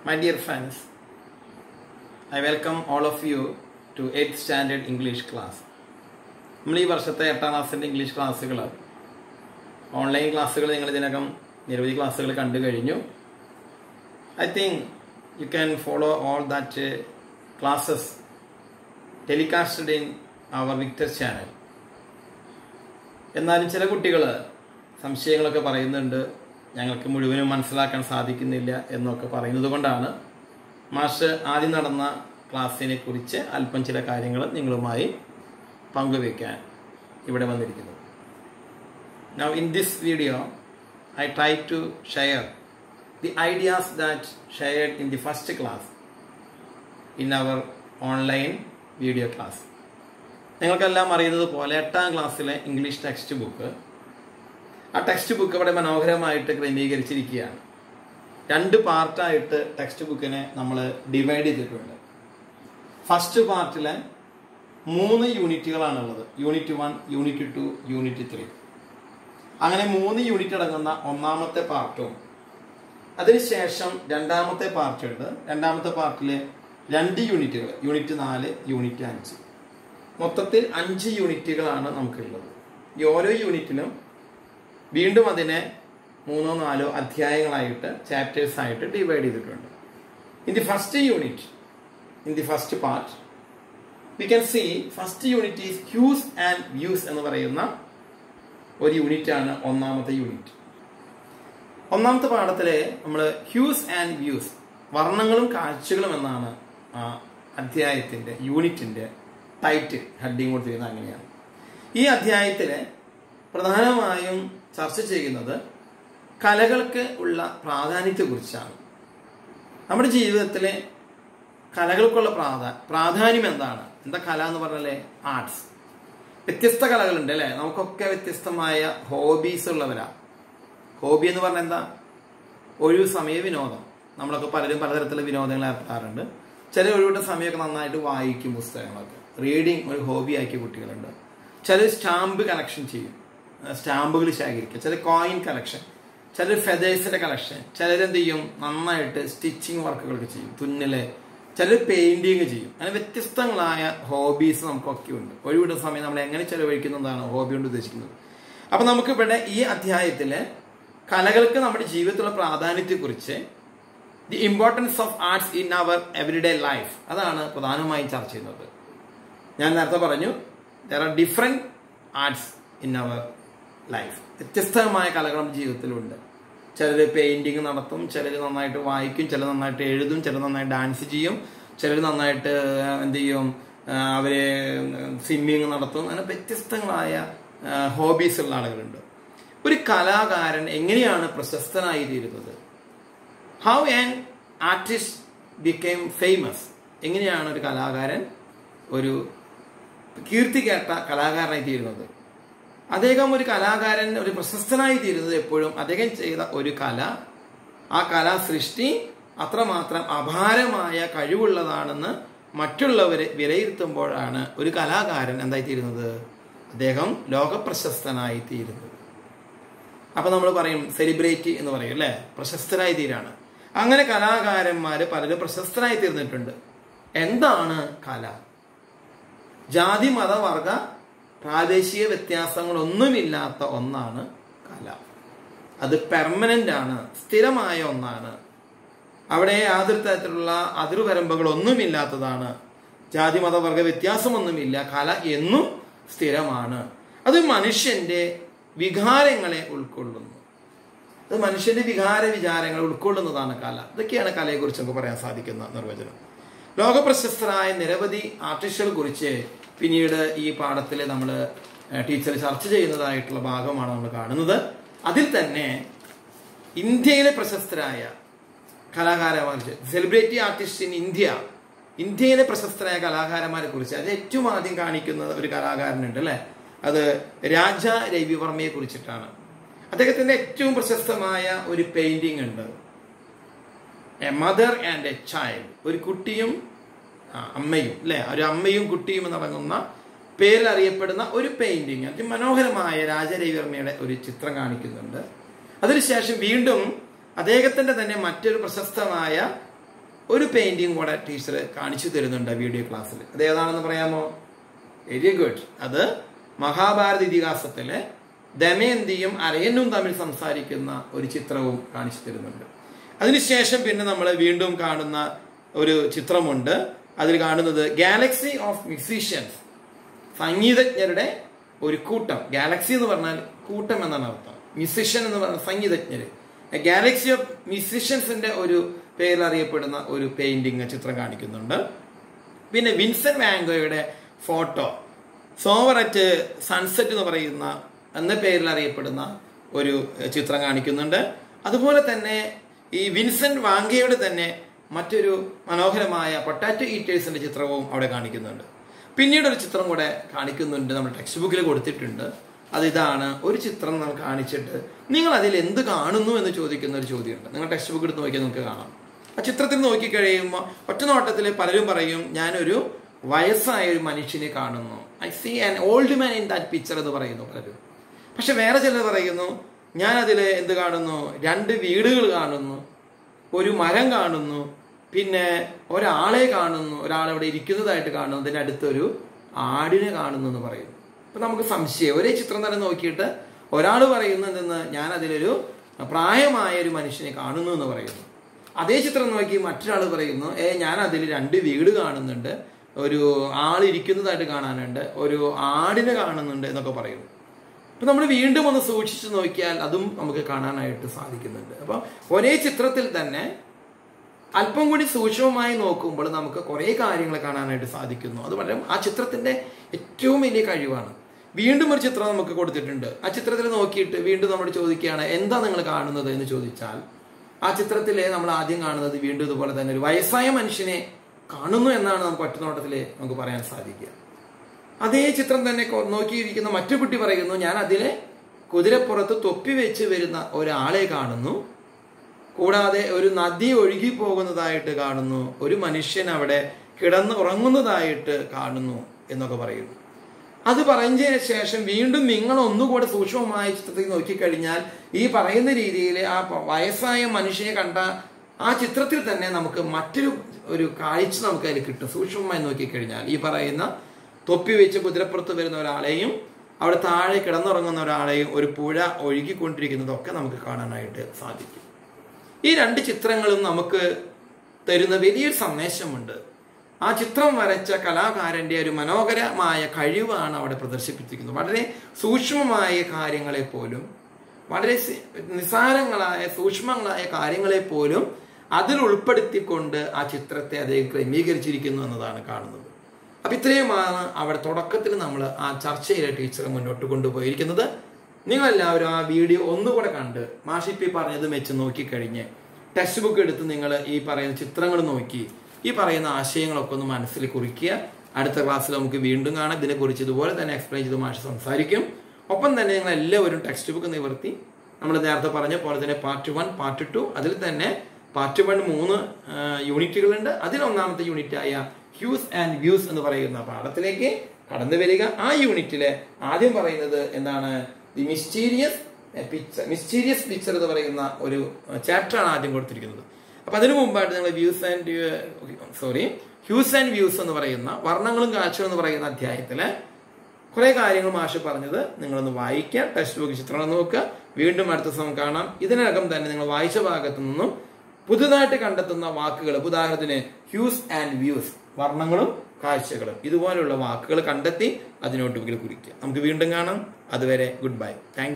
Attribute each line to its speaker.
Speaker 1: My dear friends, I welcome all of you to 8th Standard English class. നമ്മൾ ഈ വർഷത്തെ എട്ടാം ക്ലാസ്സിൻ്റെ ഇംഗ്ലീഷ് ക്ലാസ്സുകൾ ഓൺലൈൻ ക്ലാസ്സുകൾ നിങ്ങൾ ഇതിനകം നിരവധി ക്ലാസ്സുകൾ കണ്ടു കഴിഞ്ഞു I think you can follow all that classes telecasted in our Victers channel എന്നാലും ചില കുട്ടികൾ സംശയങ്ങളൊക്കെ പറയുന്നുണ്ട് ഞങ്ങൾക്ക് മുഴുവനും മനസ്സിലാക്കാൻ സാധിക്കുന്നില്ല എന്നൊക്കെ പറയുന്നത് കൊണ്ടാണ് മാഷ് ആദ്യം നടന്ന ക്ലാസ്സിനെ കുറിച്ച് അല്പം ചില കാര്യങ്ങൾ നിങ്ങളുമായി പങ്കുവയ്ക്കാൻ ഇവിടെ വന്നിരിക്കുന്നത് Now in this video, I try to share the ideas that shared in the first class in our online video class. നിങ്ങൾക്കെല്ലാം അറിയുന്നത് പോലെ എട്ടാം ക്ലാസ്സിലെ ഇംഗ്ലീഷ് ടെക്സ്റ്റ് ബുക്ക് ആ ടെക്സ്റ്റ് ബുക്ക് ഇവിടെ മനോഹരമായിട്ട് ക്രമീകരിച്ചിരിക്കുകയാണ് രണ്ട് പാർട്ടായിട്ട് ടെക്സ്റ്റ് ബുക്കിനെ നമ്മൾ ഡിവൈഡ് ചെയ്തിട്ടുണ്ട് ഫസ്റ്റ് പാർട്ടിലെ മൂന്ന് യൂണിറ്റുകളാണുള്ളത് unit one unit two unit three അങ്ങനെ മൂന്ന് യൂണിറ്റ് അടങ്ങുന്ന ഒന്നാമത്തെ പാർട്ടും അതിനുശേഷം രണ്ടാമത്തെ പാർട്ട് ഉണ്ട് രണ്ടാമത്തെ പാർട്ടിലെ രണ്ട് യൂണിറ്റുകൾ യൂണിറ്റ് നാല് യൂണിറ്റ് അഞ്ച് മൊത്തത്തിൽ അഞ്ച് യൂണിറ്റുകളാണ് നമുക്കുള്ളത് ഈ ഓരോ യൂണിറ്റിലും വീണ്ടും അതിനെ മൂന്നോ നാലോ അധ്യായങ്ങളായിട്ട് ചാപ്റ്റേഴ്സ് ആയിട്ട് ഡിവൈഡ് ചെയ്തിട്ടുണ്ട് in the first unit in the first part we can see first unit is hues and views എന്ന് പറയുന്ന ഒരു യൂണിറ്റ് ആണ് ഒന്നാമത്തെ യൂണിറ്റ് ഒന്നാമത്തെ പാഠത്തിലെ നമ്മൾ ഹ്യൂസ് ആൻഡ് വ്യൂസ് വർണ്ണങ്ങളും കാഴ്ചകളും എന്നാണ് ആ അധ്യായത്തിന്റെ യൂണിറ്റിന്റെ ടൈറ്റിൽ ഹെഡിങ് കൊടുത്തിരിക്കുന്നത് അങ്ങനെയാണ് ഈ അധ്യായത്തിലെ പ്രധാനമായും ചർച്ച ചെയ്യുന്നത് കലകൾക്ക് ഉള്ള പ്രാധാന്യത്തെക്കുറിച്ചാണ് നമ്മുടെ ജീവിതത്തിലെ കലകൾക്കുള്ള പ്രാധാ പ്രാധാന്യം എന്താണ് എന്താ കല എന്ന് പറഞ്ഞാലേ ആർട്സ് വ്യത്യസ്ത കലകളുണ്ട് അല്ലേ നമുക്കൊക്കെ വ്യത്യസ്തമായ ഹോബീസ് ഉള്ളവരാ ഹോബി എന്ന് പറഞ്ഞാൽ എന്താ ഒഴിവ് സമയ വിനോദം നമ്മളൊക്കെ പലരും പലതരത്തിലുള്ള വിനോദങ്ങൾ ഏർപ്പെടാറുണ്ട് ചില ഒഴിവിട്ട സമയമൊക്കെ നന്നായിട്ട് വായിക്കും പുസ്തകങ്ങളൊക്കെ റീഡിങ് ഒരു ഹോബി ആക്കിയ കുട്ടികളുണ്ട് ചിലർ സ്റ്റാമ്പ് കളക്ഷൻ ചെയ്യും സ്റ്റാമ്പുകൾ ശേഖരിക്കുക ചില കോയിൻ കളക്ഷൻ ചിലർ ഫെതേഴ്സിന്റെ കളക്ഷൻ ചിലരെന്ത് ചെയ്യും നന്നായിട്ട് സ്റ്റിച്ചിങ് വർക്കുകളൊക്കെ ചെയ്യും തുന്നല് ചിലർ പെയിന്റിങ് ചെയ്യും അങ്ങനെ വ്യത്യസ്തങ്ങളായ ഹോബീസ് നമുക്കൊക്കെ ഉണ്ട് ഒഴിവിടുന്ന സമയം നമ്മൾ എങ്ങനെ ചെലവഴിക്കുന്നതാണ് ഹോബി കൊണ്ട് ഉദ്ദേശിക്കുന്നത് അപ്പൊ നമുക്ക് ഇവിടെ ഈ അധ്യായത്തില് കലകൾക്ക് നമ്മുടെ ജീവിതത്തിലുള്ള പ്രാധാന്യത്തെക്കുറിച്ച് the importance of arts in our everyday life അതാണ് പ്രധാനമായും ചർച്ച ചെയ്യുന്നത് ഞാൻ നേരത്തെ പറഞ്ഞു there are different arts in our life വ്യത്യസ്തമായ കലകൾ നമ്മുടെ ജീവിതത്തിലുണ്ട് ചിലർ പെയിന്റിങ് നടത്തും ചിലർ നന്നായിട്ട് വായിക്കും ചിലർ നന്നായിട്ട് എഴുതും ചിലർ നന്നായിട്ട് ഡാൻസ് ചെയ്യും ചിലർ നന്നായിട്ട് എന്ത് ചെയ്യും അവര് സ്വിമ്മിങ് നടത്തും അങ്ങനെ വ്യത്യസ്തങ്ങളായ ഹോബീസ് ഉള്ള ആളുകളുണ്ട് ഒരു കലാകാരൻ എങ്ങനെയാണ് പ്രശസ്തനായി തീരുന്നത് how an artist became famous എങ്ങനെയാണ് ഒരു കലാകാരൻ ഒരു കീർത്തി കേട്ട കലാകാരനായി തീരുന്നത് അദ്ദേഹം ഒരു കലാകാരൻ ഒരു പ്രശസ്തനായി തീരുന്നത് എപ്പോഴും അദ്ദേഹം ചെയ്ത ഒരു കല ആ കലാ സൃഷ്ടി അത്രമാത്രം അപാരമായ കഴിവുള്ളതാണെന്ന് മറ്റുള്ളവരെ വിലയിരുത്തുമ്പോഴാണ് ഒരു കലാകാരൻ എന്തായി തീരുന്നത് അദ്ദേഹം ലോകപ്രശസ്തനായി തീരുന്നത് അപ്പൊ നമ്മൾ പറയും സെലിബ്രിറ്റി എന്ന് പറയും അല്ലെ പ്രശസ്തരായി തീരാണ് അങ്ങനെ കലാകാരന്മാര് പലരും പ്രശസ്തരായി തീർന്നിട്ടുണ്ട് എന്താണ് കല ജാതി മത വർഗ പ്രാദേശിക വ്യത്യാസങ്ങളൊന്നുമില്ലാത്ത ഒന്നാണ് കല അത് പെർമനന്റ് ആണ് സ്ഥിരമായ ഒന്നാണ് അവിടെ യാതൊരു തരത്തിലുള്ള അതിർവരമ്പുകൾ ഒന്നുമില്ലാത്തതാണ് ജാതി മതവർഗ വ്യത്യാസമൊന്നുമില്ല കല എന്നും സ്ഥിരമാണ് അത് മനുഷ്യന്റെ വികാരങ്ങളെ ഉൾക്കൊള്ളുന്നു അത് മനുഷ്യന്റെ വികാര വിചാരങ്ങൾ ഉൾക്കൊള്ളുന്നതാണ് കല ഇതൊക്കെയാണ് കലയെക്കുറിച്ച് നമുക്ക് പറയാൻ സാധിക്കുന്ന നിർവചനം ലോകപ്രശസ്തരായ നിരവധി ആർട്ടിസ്റ്റുകളെ കുറിച്ച് പിന്നീട് ഈ പാഠത്തിൽ നമ്മൾ ടീച്ചർ ചർച്ച ചെയ്യുന്നതായിട്ടുള്ള ഭാഗമാണ് നമ്മൾ കാണുന്നത് അതിൽ തന്നെ ഇന്ത്യയിലെ പ്രശസ്തരായ കലാകാരന്മാരെ സെലിബ്രിറ്റി ആർട്ടിസ്റ്റ് ഇൻ ഇന്ത്യ ഇന്ത്യയിലെ പ്രശസ്തരായ കലാകാരന്മാരെ കുറിച്ച് അത് ഏറ്റവും ആദ്യം കാണിക്കുന്ന ഒരു കലാകാരനുണ്ട് അല്ലെ അത് രാജ രവിവർമ്മയെ കുറിച്ചിട്ടാണ് അദ്ദേഹത്തിന്റെ ഏറ്റവും പ്രശസ്തമായ ഒരു പെയിന്റിംഗ് ഉണ്ട് a mother and a child ഒരു കുട്ടിയും അമ്മയും അല്ലെ ഒരു അമ്മയും കുട്ടിയും എന്നടങ്ങുന്ന പേരിൽ അറിയപ്പെടുന്ന ഒരു പെയിന്റിങ് അതിമനോഹരമായ രാജരവിവർമ്മയുടെ ഒരു ചിത്രം കാണിക്കുന്നുണ്ട് അതിനുശേഷം വീണ്ടും അദ്ദേഹത്തിന്റെ തന്നെ മറ്റൊരു പ്രശസ്തമായ ഒരു പെയിന്റിംഗ് കൂടെ ടീച്ചർ കാണിച്ചു തരുന്നുണ്ട് വീഡിയോ ക്ലാസ്സിൽ അത് ഏതാണെന്ന് പറയാമോ വെരി ഗുഡ് അത് മഹാഭാരത ഇതിഹാസത്തിലെ ദമയന്തിയും അരയനും തമ്മിൽ സംസാരിക്കുന്ന ഒരു ചിത്രവും കാണിച്ചു തരുന്നുണ്ട് അതിനുശേഷം പിന്നെ നമ്മൾ വീണ്ടും കാണുന്ന ഒരു ചിത്രമുണ്ട് അതിൽ കാണുന്നത് ഗാലക്സി ഓഫ് മ്യൂസീഷ്യൻസ് സംഗീതജ്ഞരുടെ ഒരു കൂട്ടം ഗാലക്സി എന്ന് പറഞ്ഞാൽ കൂട്ടം എന്നാണ് അർത്ഥം മ്യൂസിഷ്യൻ എന്ന് പറഞ്ഞാൽ സംഗീതജ്ഞര് ഗാലക്സി ഓഫ് മ്യൂസിഷ്യൻസിന്റെ ഒരു പേരിൽ അറിയപ്പെടുന്ന ഒരു പെയിന്റിങ് ചിത്രം കാണിക്കുന്നുണ്ട് പിന്നെ വിൻസെന്റ് വാങ്കോയുടെ ഫോട്ടോ സോവർ അറ്റ് സൺസെറ്റ് എന്ന് പറയുന്ന എന്ന പേരിൽ അറിയപ്പെടുന്ന ഒരു ചിത്രം കാണിക്കുന്നുണ്ട് അതുപോലെ തന്നെ ഈ വിൻസെന്റ് വാങ്കയുടെ തന്നെ മറ്റൊരു മനോഹരമായ പൊട്ടാറ്റോ ഈറ്റേഴ്സിന്റെ ചിത്രവും അവിടെ കാണിക്കുന്നുണ്ട് പിന്നീട് ഒരു ചിത്രം കൂടെ കാണിക്കുന്നുണ്ട് നമ്മുടെ ടെക്സ്റ്റ് ബുക്കിൽ കൊടുത്തിട്ടുണ്ട് അത് ഇതാണ് ഒരു ചിത്രം നമ്മൾ കാണിച്ചിട്ട് നിങ്ങൾ അതിൽ എന്ത് കാണുന്നു എന്ന് ചോദിക്കുന്ന ഒരു ചോദ്യമുണ്ട് നിങ്ങൾ ടെക്സ്റ്റ് ബുക്ക് എടുത്ത് നോക്കിയാൽ നിങ്ങൾക്ക് കാണാം ആ ചിത്രത്തിൽ നോക്കിക്കഴിയുമ്പോൾ ഒറ്റ നോട്ടത്തിൽ പലരും പറയും ഞാനൊരു വയസ്സായ ഒരു മനുഷ്യനെ കാണുന്നു I see an old man in that picture എന്ന് പറയുന്നു പലരും പക്ഷെ വേറെ ചിലർ പറയുന്നു ഞാൻ അതിൽ എന്ത് കാണുന്നു രണ്ട് വീടുകൾ കാണുന്നു ഒരു മരം കാണുന്നു പിന്നെ ഒരാളെ കാണുന്നു ഒരാളവിടെ ഇരിക്കുന്നതായിട്ട് കാണുന്നു അതിൻ്റെ അടുത്തൊരു ആടിനെ കാണുന്നു എന്ന് പറയുന്നു അപ്പൊ നമുക്ക് സംശയം ഒരേ ചിത്രം തന്നെ നോക്കിയിട്ട് ഒരാൾ പറയുന്നു എന്തെന്ന് ഞാൻ അതിലൊരു പ്രായമായ ഒരു മനുഷ്യനെ കാണുന്നു എന്ന് പറയുന്നു അതേ ചിത്രം നോക്കി മറ്റൊരാൾ പറയുന്നു ഏ ഞാൻ അതിൽ രണ്ട് വീട് കാണുന്നുണ്ട് ഒരു ആൾ ഇരിക്കുന്നതായിട്ട് കാണാനുണ്ട് ഒരു ആടിനെ കാണുന്നുണ്ട് എന്നൊക്കെ പറയുന്നു അപ്പൊ നമ്മൾ വീണ്ടും ഒന്ന് സൂക്ഷിച്ചു നോക്കിയാൽ അതും നമുക്ക് കാണാനായിട്ട് സാധിക്കുന്നുണ്ട് അപ്പൊ ഒരേ ചിത്രത്തിൽ തന്നെ അല്പം കൂടി സൂക്ഷ്മമായി നോക്കുമ്പോൾ നമുക്ക് കുറേ കാര്യങ്ങൾ കാണാനായിട്ട് സാധിക്കുന്നു അത് വളരെ ആ ചിത്രത്തിന്റെ ഏറ്റവും വലിയ കഴിവാണ് വീണ്ടും ഒരു ചിത്രം നമുക്ക് കൊടുത്തിട്ടുണ്ട് ആ ചിത്രത്തിൽ നോക്കിയിട്ട് വീണ്ടും നമ്മൾ ചോദിക്കുകയാണ് എന്താ നിങ്ങൾ കാണുന്നത് എന്ന് ചോദിച്ചാൽ ആ ചിത്രത്തിലെ നമ്മൾ ആദ്യം കാണുന്നത് വീണ്ടും ഇതുപോലെ തന്നെ ഒരു വയസ്സായ മനുഷ്യനെ കാണുന്നു എന്നാണ് നമുക്ക് ഒറ്റനോട്ടത്തിൽ നമുക്ക് പറയാൻ സാധിക്കുക അതേ ചിത്രം തന്നെ കൊ- നോക്കിയിരിക്കുന്ന മറ്റു കുട്ടി പറയുന്നു ഞാൻ അതിലെ കുതിരപ്പുറത്ത് തൊപ്പി വെച്ച് വരുന്ന ഒരാളെ കാണുന്നു കൂടാതെ ഒരു നദി ഒഴുകി പോകുന്നതായിട്ട് കാണുന്നു ഒരു മനുഷ്യൻ അവിടെ കിടന്ന് ഉറങ്ങുന്നതായിട്ട് കാണുന്നു എന്നൊക്കെ പറയുന്നു അത് പറഞ്ഞതിന് ശേഷം വീണ്ടും നിങ്ങൾ ഒന്നുകൂടെ സൂക്ഷ്മമായ ചിത്രത്തിൽ നോക്കിക്കഴിഞ്ഞാൽ ഈ പറയുന്ന രീതിയിൽ ആ പ- വയസ്സായ മനുഷ്യനെ കണ്ട ആ ചിത്രത്തിൽ തന്നെ നമുക്ക് മറ്റൊരു ഒരു കാഴ്ച നമുക്ക് അതിൽ കിട്ടും സൂക്ഷ്മമായി നോക്കിക്കഴിഞ്ഞാൽ ഈ പറയുന്ന തൊപ്പി വെച്ച് കുതിരപ്പുറത്ത് വരുന്ന ഒരാളെയും അവിടെ താഴെ കിടന്നുറങ്ങുന്ന ഒരാളെയും ഒരു പുഴ ഒഴുകിക്കൊണ്ടിരിക്കുന്നതൊക്കെ നമുക്ക് കാണാനായിട്ട് സാധിക്കും ഈ രണ്ട് ചിത്രങ്ങളും നമുക്ക് തരുന്ന വലിയൊരു സന്ദേശമുണ്ട് ആ ചിത്രം വരച്ച കലാകാരന്റെ ഒരു മനോഹരമായ കഴിവാണ് അവിടെ പ്രദർശിപ്പിച്ചിരിക്കുന്നത് വളരെ സൂക്ഷ്മമായ കാര്യങ്ങളെ പോലും വളരെ സി- നിസ്സാരങ്ങളായ സൂക്ഷ്മങ്ങളായ കാര്യങ്ങളെ പോലും അതിൽ ഉൾപ്പെടുത്തിക്കൊണ്ട് ആ ചിത്രത്തെ അദ്ദേഹം ക്രമീകരിച്ചിരിക്കുന്നു എന്നതാണ് കാണുന്നത് അപ്പൊ ഇത്രയുമാണ് അവിടെ തുടക്കത്തിൽ നമ്മൾ ആ ചർച്ചയിലെ ടീച്ചർ മുന്നോട്ട് കൊണ്ടുപോയിരിക്കുന്നത് നിങ്ങളെല്ലാവരും ആ വീഡിയോ ഒന്നുകൂടെ കണ്ട് മാഷിപ്പി പറഞ്ഞത് വെച്ച് നോക്കിക്കഴിഞ്ഞ് ടെക്സ്റ്റ് ബുക്ക് എടുത്ത് നിങ്ങൾ ഈ പറയുന്ന ചിത്രങ്ങൾ നോക്കി ഈ പറയുന്ന ആശയങ്ങളൊക്കെ ഒന്ന് മനസ്സിൽ കുറിക്കുക അടുത്ത ക്ലാസ്സിൽ നമുക്ക് വീണ്ടും കാണാം ഇതിനെക്കുറിച്ച് ഇതുപോലെ തന്നെ എക്സ്പ്ലെയിൻ ചെയ്ത് മാഷ് സംസാരിക്കും ഒപ്പം തന്നെ നിങ്ങൾ എല്ലാവരും ടെക്സ്റ്റ് ബുക്ക് നിവർത്തി നമ്മൾ നേരത്തെ പറഞ്ഞ പോലെ തന്നെ പാർട്ട് വൺ പാർട്ട് ടു അതിൽ തന്നെ പാർട്ട് വൺ മൂന്ന് ആ, യൂണിറ്റുകളുണ്ട് അതിൽ ഒന്നാമത്തെ യൂണിറ്റ് ആയ ഹ്യൂസ് ആൻഡ് വ്യൂസ് എന്ന് പറയുന്ന പാഠത്തിലേക്ക് കടന്നു വരിക ആ യൂണിറ്റിലെ ആദ്യം പറയുന്നത് എന്താണ് the mysterious picture mysterious picture എന്ന് പറയുന്ന ഒരു ചാപ്റ്റർ ആണ് ആദ്യം കൊടുത്തിരിക്കുന്നത് അപ്പൊ അതിനു മുമ്പായിട്ട് നിങ്ങൾ views and sorry hues and views എന്ന് പറയുന്ന വർണ്ണങ്ങളും കാഴ്ചകളും എന്ന് പറയുന്ന അധ്യായത്തില് കുറെ കാര്യങ്ങൾ മാഷ് പറഞ്ഞത് നിങ്ങളൊന്ന് വായിക്കുക ടെക്സ്റ്റ് ബുക്ക് ചിത്രം നോക്കുക വീണ്ടും അടുത്ത ദിവസം കാണാം ഇതിനകം തന്നെ നിങ്ങൾ വായിച്ച ഭാഗത്തു നിന്നും പുതുതായിട്ട് കണ്ടെത്തുന്ന വാക്കുകൾ ഉദാഹരണത്തിന് ഹ്യൂസ് ആൻഡ് വ്യൂസ് വർണ്ണങ്ങളും കാഴ്ചകളും ഇതുപോലെയുള്ള വാക്കുകൾ കണ്ടെത്തി അത് നോട്ട്ബുക്കിൽ കുറിക്കുക നമുക്ക് വീണ്ടും കാണാം അതുവരെ ഗുഡ് ബൈ താങ്ക്